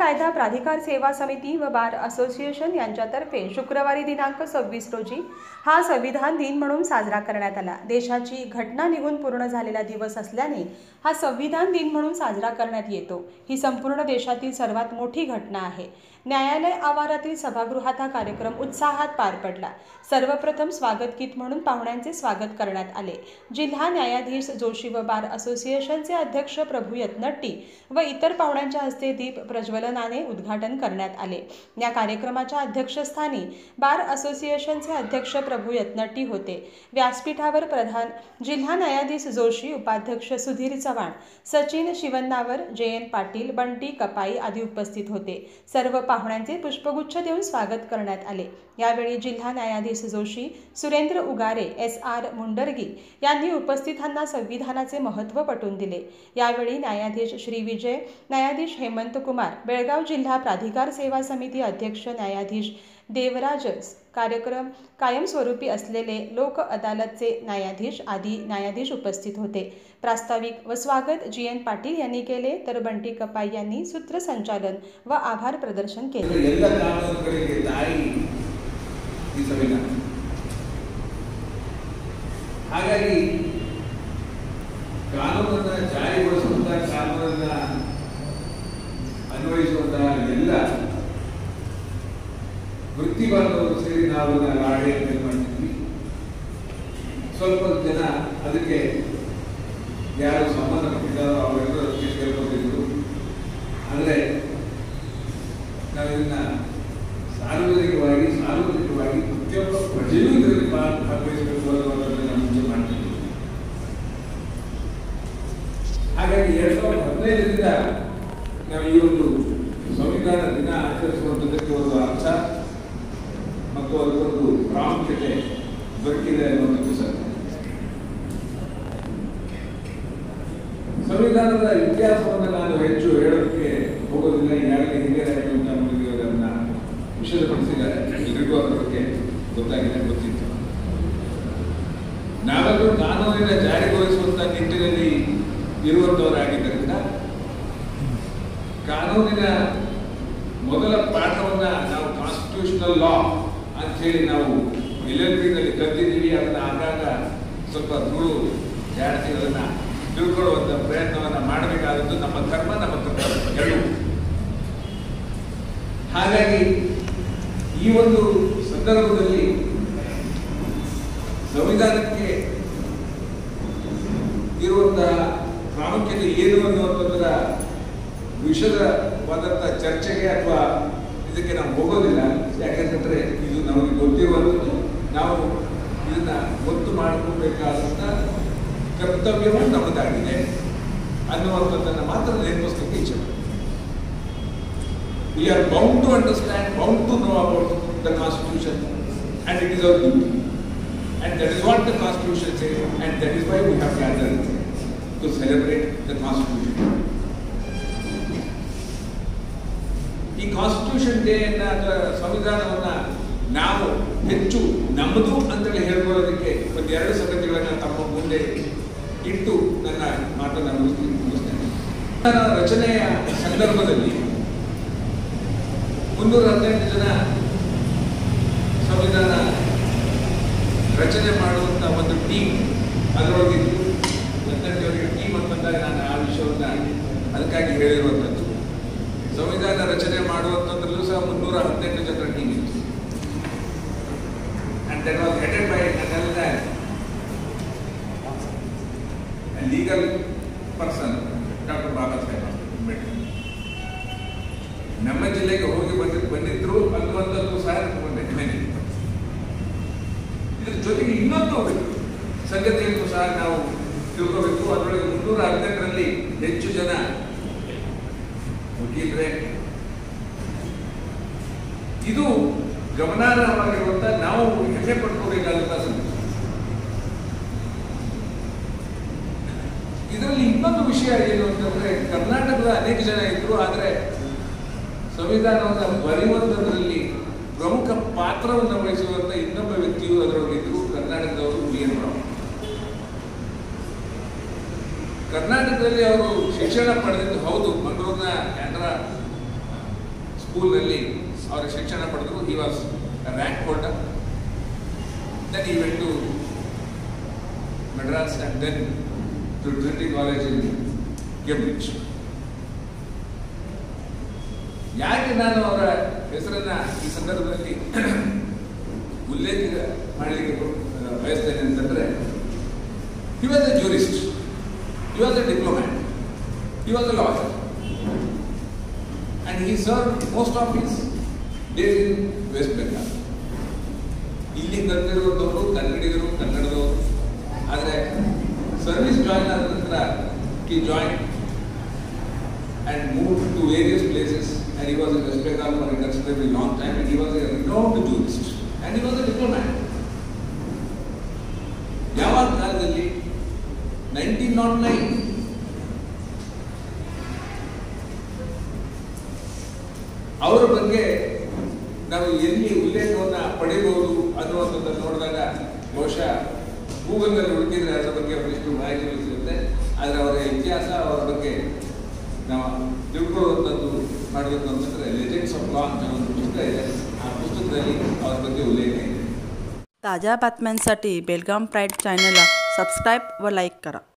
कायदा प्राधिकार सेवा समिती व बार असोसिएशन यांच्यातर्फे शुक्रवारी दिनांक सव्वीस रोजी हा संविधान दिन म्हणून साजरा करण्यात आला देशाची घटना निघून पूर्ण झालेला दिवस असल्याने हा संविधान दिन म्हणून साजरा करण्यात येतो ही संपूर्ण देशातील सर्वात मोठी घटना आहे न्यायालय आवारातील सभागृहात हा कार्यक्रम उत्साहात पार पडला सर्वप्रथम स्वागत गीत म्हणून पाहुण्यांचे स्वागत करण्यात आले जिल्हा न्यायाधीश जोशी व बार असोसिएशनचे अध्यक्ष प्रभू यत्नट्टी व इतर पाहुण्यांच्या हस्ते दीप प्रज्वलनाने उद्घाटन करण्यात आले या कार्यक्रमाच्या अध्यक्षस्थानी बार असोसिएशनचे अध्यक्ष प्रभू यत्नट्टी होते व्यासपीठावर प्रधान जिल्हा न्यायाधीश जोशी उपाध्यक्ष सुधीर चव्हाण सचिन शिवन्नावर जे एन पाटील बंटी कपाई आदी उपस्थित होते सर्व पाहुण्यांचे पुष्पगुच्छ देऊन स्वागत करण्यात आले यावेळी जिल्हा न्यायाधीश जोशी सुरेंद्र उगारे एस आर मुंडर्गी यांनी उपस्थितांना संविधानाचे महत्त्व पटवून दिले यावेळी न्यायाधीश श्री विजय न्यायाधीश हेमंत कुमार बेळगाव जिल्हा प्राधिकार सेवा समिती अध्यक्ष न्यायाधीश देवराज कार्यक्रम कायमस्वरूपी असलेले लोक अदालतचे न्यायाधीश आदी न्यायाधीश उपस्थित होते प्रास्ताविक व स्वागत जी एन पाटील यांनी केले तर बंटी कपाई यांनी सूत्रसंचालन व आभार प्रदर्शन केले ಎಲ್ಲ ಕಾನೂನುಗಳಿಗೆ ತಾಯಿ ಈ ಸಂವಿಧಾನ ಹಾಗಾಗಿ ಕಾನೂನನ್ನ ಜಾರಿಗೊಳಿಸುವಂತ ಕಾನೂನನ್ನ ಅನ್ವಯಿಸುವಂತಹ ಎಲ್ಲ ವೃತ್ತಿಬಾಂಧವರು ಸೇರಿ ನಾವು ಅದನ್ನ ಆಡಳಿತ ಮಾಡ್ತಿದ್ವಿ ಸ್ವಲ್ಪ ಜನ ಅದಕ್ಕೆ ಯಾರು ಸಂಬಂಧಪಟ್ಟಿದ್ದಾರೋ ಅವರೆಲ್ಲರೂ ಅದಕ್ಕೆ ಸೇರ್ಕೊಂಡಿದ್ರು ಆದರೆ ನಾವು ಇದನ್ನ ಸಾರ್ವಜನಿಕವಾಗಿ ಸಾರ್ವಜನಿಕವಾಗಿ ಪ್ರತಿಯೊಬ್ಬ ಪ್ರಜೆಯೂ ಇದರಲ್ಲಿ ಭಾ- ಭಾಗವಹಿಸಬೇಕು ಅನ್ನೋದನ್ನ ನಾವು ಮುಂಚೆ ಮಾಡ್ತಿದ್ವಿ ಹಾಗಾಗಿ ಎರಡ್ ಸಾವಿರದ ಹದಿನೈದರಿಂದ ನಾವು ಈ ಒಂದು ಸಂವಿಧಾನ ದಿನ ಆಚರಿಸುವಂಥದ್ದಕ್ಕೆ ಒಂದು ಅರ್ಥ ಮತ್ತು ಅದಕ್ಕೊಂದು ಪ್ರಾಮುಖ್ಯತೆ ದೊರಕಿದೆ ಅನ್ನುವಂಥದ್ದು ಸತ್ಯ ಸಂವಿಧಾನದ ಇತಿಹಾಸವನ್ನು ನಾನು ಹೆಚ್ಚು ಹೇಳೋದಕ್ಕೆ ಹೋಗೋದಿಲ್ಲ ಈಗಾಗಲೇ ಹಿರಿಯ ರಾಜ್ಯವಂತ ಅದನ್ನ ವಿಷದಪಡಿಸಿದ್ದಾರೆ ಎಲ್ರಿಗೂ ಅದರ ಬಗ್ಗೆ ಗೊತ್ತಾಗಿದೆ ಗೊತ್ತಿತ್ತು ನಾವೆಲ್ಲರೂ ಕಾನೂನಿನ ಜಾರಿಗೊಳಿಸುವಂತ ನಿಟ್ಟಿನಲ್ಲಿ ಇರುವಂತವರಾಗಿದ್ದರಿಂದ ಕಾನೂನಿನ ಮೊದಲ ಪಾಠವನ್ನ ನಾವು ಕಾನ್ಸ್ಟಿಟ್ಯೂಷನಲ್ ಲಾ ಅಂತ ಹೇಳಿ ನಾವು ಎಲ್ ಎಲ್ ನಲ್ಲಿ ಕಲ್ತಿದ್ದೀವಿ ಅದನ್ನ ಆಗಾಗ ಸ್ವಲ್ಪ ಧೂಳು ಜಾಡ್ತಿ ಅದನ್ನ ತಿಳ್ಕೊಳ್ಳುವಂತ ಪ್ರಯತ್ನವನ್ನ ಮಾಡಬೇಕಾದದ್ದು ನಮ್ಮ ಕರ್ಮ ನಮ್ಮ ಕರ್ತವ್ಯ ಎರಡು ಹಾಗಾಗಿ ಈ ಒಂದು ಸಂದರ್ಭದಲ್ಲಿ ಸಂವಿಧಾನಕ್ಕೆ ಇರುವಂತಹ ಪ್ರಾಮುಖ್ಯತೆ ಏನು ಅನ್ನುವಂಥದ್ದರ ವಿಷದವಾದಂಥ ಚರ್ಚೆಗೆ ಅಥವಾ ಇದಕ್ಕೆ ನಾವು ಹೋಗೋದಿಲ್ಲ ಯಾಕಂತಂದ್ರೆ ಇದು ನಮಗೆ ಗೊತ್ತಿರುವಂಥದ್ದು ನಾವು ಇದನ್ನ ಗೊತ್ತು ಮಾಡಿಕೊಳ್ಬೇಕಾದಂಥ ಕರ್ತವ್ಯವೂ ನಮ್ಮದಾಗಿದೆ ಅನ್ನುವಂಥದ್ದನ್ನು ಮಾತ್ರ ನೆನಪಿಸ್ಲಿಕ್ಕೆ ಇಚ್ಛೆ ಪಡ್ತೀನಿ. We are bound to understand, bound to know about the constitution and it is our duty. And that is what the constitution says and that is why we have gathered to celebrate the constitution. ಈ constitution day ಅಥವಾ ಸಂವಿಧಾನವನ್ನ ನಾವು ಹೆಚ್ಚು ನಮ್ಮದು ಅಂತೇಳಿ ಹೇಳ್ಕೊಳ್ಳೋದಕ್ಕೆ ಒಂದು ಎರಡು ಸಂಗತಿಗಳನ್ನ ತಮ್ಮ ಮುಂದೆ ಇಟ್ಟು ನನ್ನ ಮಾತನ್ನ ಮುಗಿಸ್ತೀನಿ ಮುಗಿಸ್ತೇನೆ ಸಂವಿಧಾನ ರಚನೆಯ ಸಂದರ್ಭದಲ್ಲಿ ಮುನ್ನೂರ ಹದಿನೆಂಟು ಜನ ಸಂವಿಧಾನ ರಚನೆ ಮಾಡುವಂತ ಒಂದು ಟೀಮ್ ಅದರೊಳಗಿದ್ದು ಹದಿನೆಂಟವರಿಗೆ ಟೀಮ್ ಅಂತ ಬಂದಾಗ ನಾನು ಆ ವಿಷಯವನ್ನ ಅದಕ್ಕಾಗಿ ಹೇಳಿರುವಂಥದ್ದು ಸಂವಿಧಾನ ರಚನೆ ಮಾಡುವಂಥದ್ರಲ್ಲೂ ಸಹ ಮುನ್ನೂರ ಹದಿನೆಂಟು ಜನರ ಟೀಮ್ ಇತ್ತು and that was headed by ನನ್ನೆಲ್ಲ legal person doctor Baba Saheb Ambedkar ನಮ್ಮ ಜಿಲ್ಲೆಗೆ ಹೋಗಿ ಬಂದಿದ್ದು ಬಂದಿದ್ರು ಅನ್ನುವಂಥದ್ದು ಸಹ ಒಂದು ಹೆಮ್ಮೆ ಇದ್ರ ಜೊತೆಗೆ ಇನ್ನೊಂದು ಸಂಗತಿಯನ್ನು ಸಹ ನಾವು ತಿಳ್ಕೋಬೇಕು ಅದರೊಳಗೆ ಮುನ್ನೂರ ಹದಿನೆಂಟರಲ್ಲಿ ಹೆಚ್ಚು ಜನ ವಕೀಲರೇ ಇದು ಗಮನಾರ್ಹವಾಗಿರುವಂತ ನಾವು ಹೆಮ್ಮೆ ಪಡ್ಕೋಬೇಕಾದಂತ ಸಂಗತಿ ಇದರಲ್ಲಿ ಇನ್ನೊಂದು ವಿಷಯ ಏನು ಅಂತಂದ್ರೆ ಕರ್ನಾಟಕದ ಅನೇಕ ಜನ ಇದ್ರು ಆದರೆ ಸಂವಿಧಾನವನ್ನು ಬರೆಯುವಂಥದ್ರಲ್ಲಿ ಪ್ರಮುಖ ಪಾತ್ರವನ್ನು ವಹಿಸುವಂತ ಇನ್ನೊಬ್ಬ ವ್ಯಕ್ತಿಯು ಅದರೊಳಗಿದ್ರು ಕರ್ನಾಟಕದವರು ಬಿ ಎನ್ ರಾವ್ ಕರ್ನಾಟಕದಲ್ಲಿ ಅವರು ಶಿಕ್ಷಣ ಪಡೆದಿದ್ದು ಹೌದು ಮಂಗಳೂರಿನ ಕ್ಯಾನ್ರಾ ಸ್ಕೂಲ್ನಲ್ಲಿ ಅವರ ಶಿಕ್ಷಣ ಪಡೆದರು he was rank holder then he went to Madras and then to Trinity College in Cambridge ಯಾಕೆ ನಾನು ಅವರ ಹೆಸರನ್ನ ಈ ಸಂದರ್ಭದಲ್ಲಿ ಉಲ್ಲೇಖ ಮಾಡಲಿಕ್ಕೆ ಆ, ಬಯಸ್ತೇನೆ ಅಂತಂದ್ರೆ he was a jurist he was a diplomat he was a lawyer and he serve most of his days in West Bengal ಇಲ್ಲಿ ಕಲ್ತಿರುವಂಥವರು ಕನ್ನಡಿಗರು ಕನ್ನಡದವರು ಆದರೆ ಸರ್ವಿಸ್ ಜಾಯ್ನ್ ಆದ ನಂತರ he join and moved to various places and he was in West Bengal for a considerably long time and he was a renowned jurist and he was a diplomat. ಯಾವಾಗ ಕಾಲದಲ್ಲಿ nineteen not nine ಅವರ ಬಗ್ಗೆ ನಾವು ಎಲ್ಲಿ ಉಲ್ಲೇಖವನ್ನು ಪಡೆಯಬಹುದು ಅನ್ನುವಂಥದ್ದನ್ನು ನೋಡಿದಾಗ ಬಹುಶಃ ಗೂಗಲ್ನಲ್ಲಿ ಹುಡುಕಿದ್ರೆ ಅದರ ಬಗ್ಗೆ ಒಂದಿಷ್ಟು ಮಾಹಿತಿಗಳು ಸಿಗುತ್ತೆ ಆದರೆ ಅವರ ಇತಿಹಾಸ ಅವರ ಬಗ್ಗೆ ನಾವು ತಿಳ್ಕೊಳ್ಳುವಂಥದ್ದು ಮಾಡಬೇಕು ಅಂತಂದರೆ ಲೆಜೆಂಡ್ಸ್ ಆಫ್ ಲಾ ಅಂತ ಒಂದು ಪುಸ್ತಕ ಇದೆ ಆ ಪುಸ್ತಕದಲ್ಲಿ ಅವರ ಬಗ್ಗೆ ಉಲ್ಲೇಖ ಇದೆ ताज्या बातम्यांसाठी बेलगाम प्राईड चॅनलला सबस्क्राईब व लाईक करा